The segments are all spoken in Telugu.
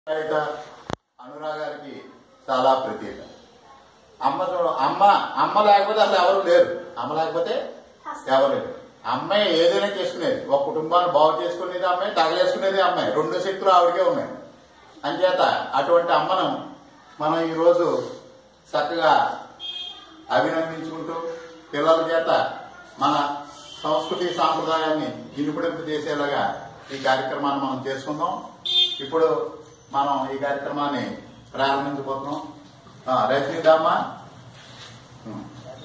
బయట అనురాగానికి చాలా ప్రత్యేక అమ్మ చూడ అమ్మ అమ్మ లేకపోతే అసలు ఎవరు లేరు అమ్మ లేకపోతే ఎవరు లేరు అమ్మాయి ఏదైనా చేసుకునేది ఒక కుటుంబాన్ని బాగు చేసుకునేది అమ్మాయి తగలేసుకునేది అమ్మాయి రెండు శక్తులు ఆవిడకే ఉన్నాయి అంచేత అటువంటి అమ్మను మనం ఈరోజు చక్కగా అభినందించుకుంటూ పిల్లల చేత మన సంస్కృతి సాంప్రదాయాన్ని ఇనుపడింపు చేసేలాగా ఈ కార్యక్రమాన్ని మనం చేసుకుందాం ఇప్పుడు మనం ఈ కార్యక్రమాన్ని ప్రారంభించబోతున్నాం ఆ, రజనీ దామా ఉం.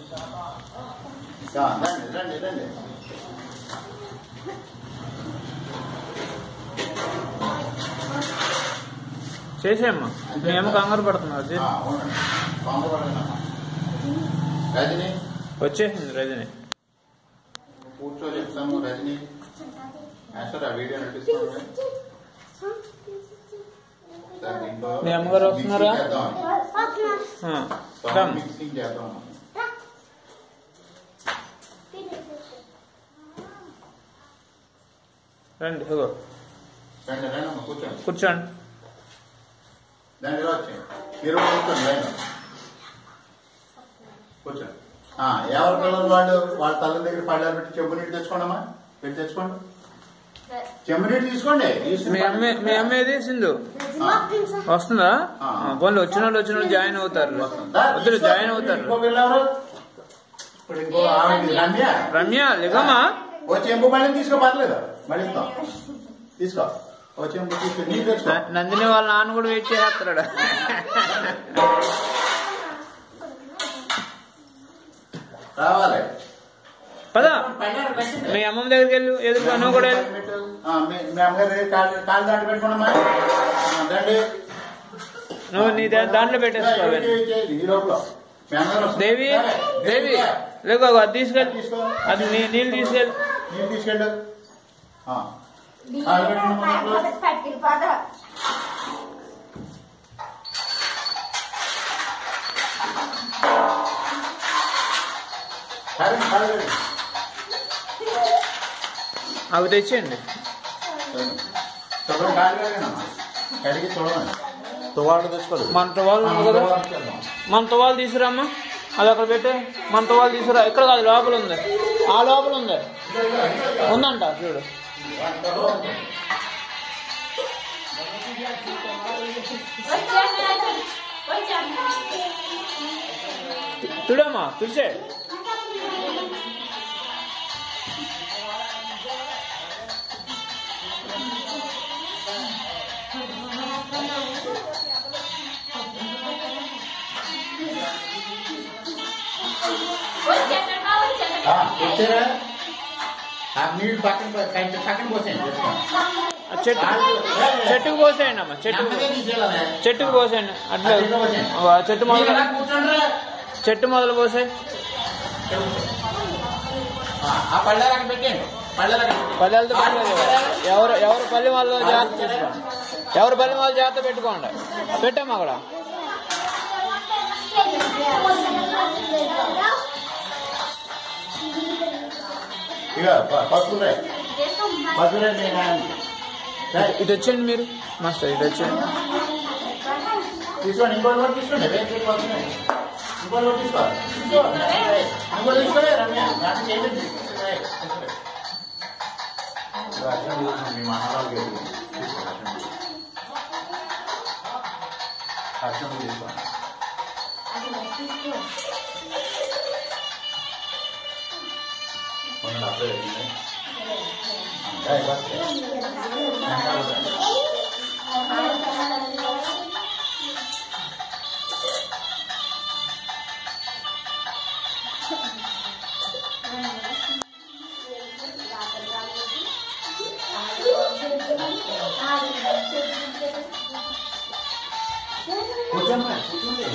ఆ, రండి రండి రండి చేసేయమ్మా మేము కంగారు పడుతున్నాం అది ఆ, అవునండి తొందరపడండి అమ్మా. రజనీ వచ్చేసింది రజని కూర్చో చెప్తాము రజనీ మాస్టర్ ఆ వీడియో నటిస్తున్నాడు ఒకసారి దీంట్లో మీ అమ్మగారు వస్తున్నారా? మిక్సింగ్ చేద్దామని. ఆ, సౌండ్ రమ్. మిక్సింగ్ చేద్దాం రండి ఇగో రండి రండి అమ్మ కూర్చోండి కూర్చోండి దాని ఇలా వచ్చేయండి మీరు కూర్చోండి లైన్ కూర్చోండి ఆ, ఎవరి పిల్లలు వాళ్ళు వాళ్ళ తల్లి దగ్గర పళ్ళారు పెట్టి చెంబు నీళ్ళు తెచ్చుకోండమ్మా పెట్టి తెచ్చుకోండి చెంబు నీళ్ళు తీసుకోండి తీసుకుని మీ అమ్మ మీ అమ్మ ఏది సింధు వస్తుందా ఆ. ఆ, పోన్లే వచ్చిన వాళ్ళు వచ్చిన వాళ్ళు జాయిన్ అవుతారు వస్తుందా? వద్దులు జాయిన్ అవుతారు ఇంకో పిల్ల ఎవరు ఇప్పుడు ఇంకో ఆవిడ రమ్య రమ్య లేకమ్మా ఓ చెంబు మళ్ళీ తీసుకో పర్లేదు మళ్ళీ ఇస్తాం తీసుకో ఓ చెంబు తీసుకో నీళ్ళు తెచ్చుకో న- నందిని వాళ్ళ నాన్న కూడా వెయిట్ చేస్తున్నాడు రావాలి పద మీ అమ్మమ్మ దగ్గరికి వెళ్ళు ఎదురుగా నువ్వు కూడా వెళ్ళు ఆ, మీ మీ అమ్మగారి దగ్గర కాళ్ళు కాళ్ళు దాంట్లో పెట్టుకోండమ్మా ఆ, రండి నువ్వు నీ దా- దాంట్లో పెట్టేసుకో ఈ అవన్నీ. ఈ లోపల మీ అమ్మగారు వస్తారు. దేవి సరే, దేవి దేవి, లేకో అది తీసుకెళ్ళి తీసుకో. అది నీ- నీళ్ళు తీసుకెళ్ళి నీళ్ళు తీసుకెళ్ళు ఆ. కాళ్ళు పెట్టుకోండమ్మా దాంట్లో. సరే, కాళ్ళు కడిగి. అవి తెచ్చేయండి సరే. శుభ్రం కాళ్ళు కడిగానమ్మా. కడిగి చూడండి తువాళ్ళు తెచ్చుకోలేదు మన టువాల్ ఉంది కదా మన టువాల్ తీసుకురామ్మా అది అక్కడ పెట్టే మన టువాల్ తీసుకురా ఇక్కడ కాదు లోపల ఉంది ఆ లోపల ఉంది ఉందంట చూడు తుడమ్మా తుడిచే ఆ, వచ్చారా ఆ నీళ్ళు పక్కన పో- పక్కన పక్కన పోసేయండి ఆ చెట్టు చెట్టుకు పోసేయండి అమ్మా చెట్టుకు నెమ్మదిగా తీసేయాలనే. చెట్టుకు పోసేయండి అట్లా ఆ చెట్టు మీరు ఇలా మొదలు కూర్చోండిరా. చెట్టు మొదలు పోసే ఆ, ఆ పళ్ళారు అక్కడ పెట్టండి పళ్ళారు అక్కడ పెట్టండి. పల్లెలతో పర్లేదు ఎవరు ఎవరు పల్లె వాళ్ళు జాగ్రత్త చూసుకోండి ఎవరు పల్లె వాళ్ళు జాగ్రత్త పెట్టుకోండి పెట్టాము అక్కడ ఇక ప- పసుపు రాయి పసుపు రాయి నేను రాయండి. రాయి. ఇటు వచ్చేయండి మీరు మాస్టర్ ఇటు వచ్చేయండి తీసుకోండి ఇంకోటి కూడా తీసుకోండి రేపు రేపు పసుపు రాయి. ఇంకోటి కూడా తీసుకో తీసుకో. రాయి. ఇంకోటి తీసుకోలే రమ్య నాకు చేయండి రాయి. తీసుకోలే. ఇదిగో అర్చన తీసుకోండి. మీ మహారాజు గారు తీసుకోండి అర్చన. అర్చన తీసుకోండి కొన్ని అప్పుడే పెట్టింది. రాయి, పసుపు రాయి. వెనకాల రాయి. కూర్చోమ్మా, కూర్చోండి.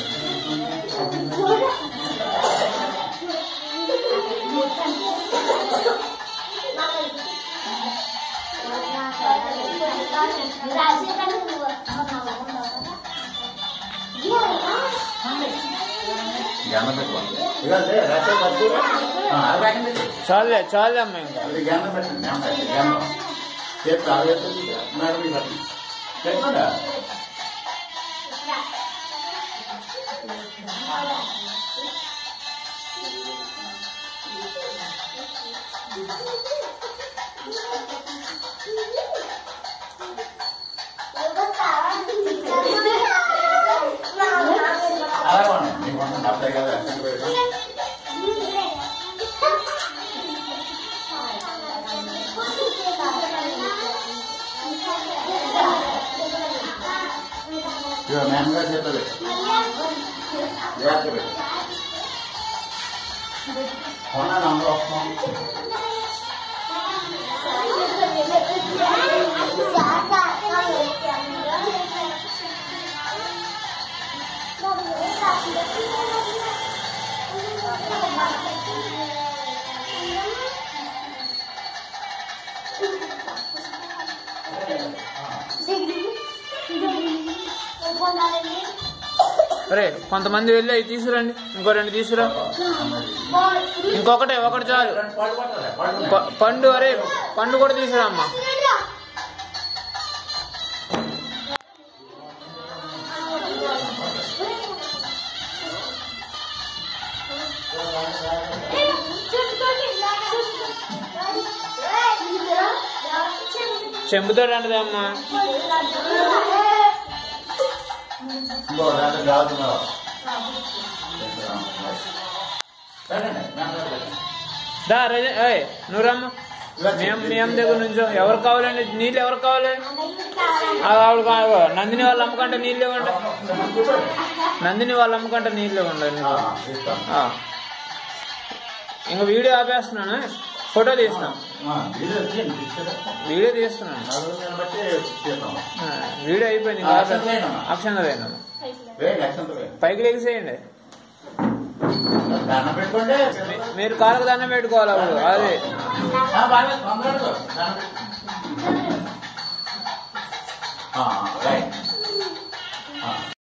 గంధం పెట్టుకోండి ఇక అదే, రాసే పసుపు. ఆ, అది రాకండి. చాలే చాలే అమ్మ ఇంకా ఇది గంధం పెట్టండి గంధం పెట్టండి, గంధం చేతి తాగేస్తుంది మేడం ఇది పెట్టండి పెట్టుకోండి అంతే కదా అక్షంత పెడతాం ఇదిగో మేమ్ గారు చేతిలో పెట్టు జాగ్రత్త పెట్టు అవునా నంబర్ వస్తాం అరే కొంతమంది వెళ్ళి అవి తీసుకురండి ఇంకో రెండు తీసుకురా ఇంకొకటే ఒకటి చాలు పళ్ళు పట్టాలి పళ్ళు ప- పండు అరే పండు కూడా తీసుకురా అమ్మా చెంబుతో అంటది అమ్మా ఇంకో దాంట్లో గాజు కావాలి. పెట్టండి, మేమ్ గారు పెట్టండి. దా రజ ఏయ్ నువ్వు రమ్మ మేము మేము దగ్గర నుంచో ఎవరు కావాలండి నీళ్ళు ఎవరు కావాలి ఆ, ఆవిడ కావాలి నందిని వాళ్ళ అమ్మకంటే నీళ్ళు ఇవ్వండి నందిని వాళ్ళ అమ్మకంటే నీళ్ళు ఇవ్వండి ఆ, నీకు. ఇస్తాం. ఆ. ఇంక వీడియో ఆపేస్తున్నాను ఫోటో తీస్తున్నాం ఆ, వీడియో తీయండి, తీసుకురా. వీడియో తీస్తున్నాను నలుగురిని బట్టి తీస్తాం. ఆ, వీడియో అయిపోయింది ఆ, అక్షంత వేయనా? అక్షంత వేయను వేయండి, అక్షంత వేయండి. పైకి లెగిసేయండి దండం పెట్టుకోండి మీ- మీరు కాళ్ళకు దండం పెట్టుకోవాలి అప్పుడు అదే ఆ, బాగా తొందరగా దండం పెట్టు. ఆ, రైట్